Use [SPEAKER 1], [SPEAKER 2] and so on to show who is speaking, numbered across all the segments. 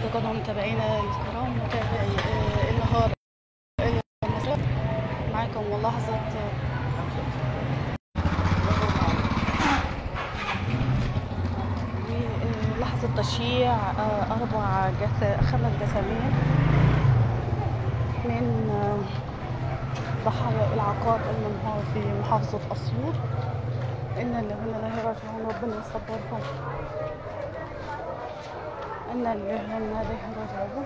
[SPEAKER 1] أصدقائنا ومتابعينا الكرام متابعي آه، النهار المساء معكم ولحظة لحظة تشييع آه، أربع جث... خمس جثامين من آه، ضحايا العقار المنهار في محافظة أسيوط إن لله راجعون ربنا يصبرهم إن لله إليه راجعون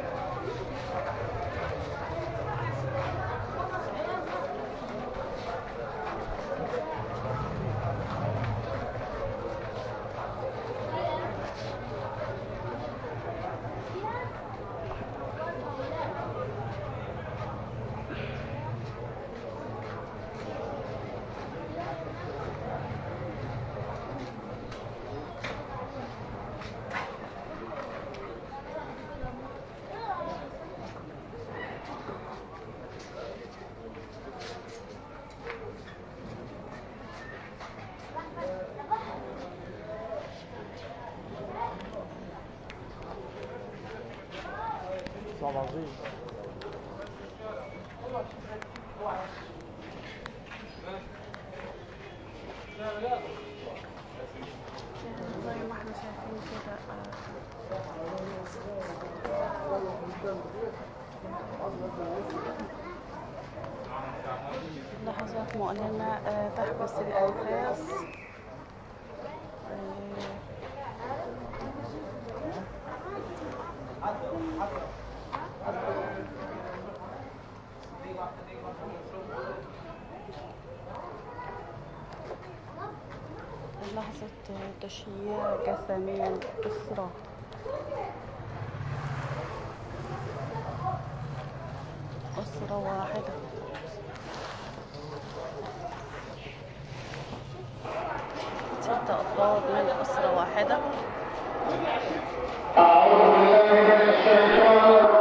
[SPEAKER 2] صعب عظيم
[SPEAKER 1] زي ما احنا شايفين كده آه، لحظات مؤلمة آه، تحبس الأنفاس آه، لحظة تشييع جثامين أسرة أسرة واحدة ست أفراد من أسرة واحدة
[SPEAKER 3] أعوذ بالله من الشيطان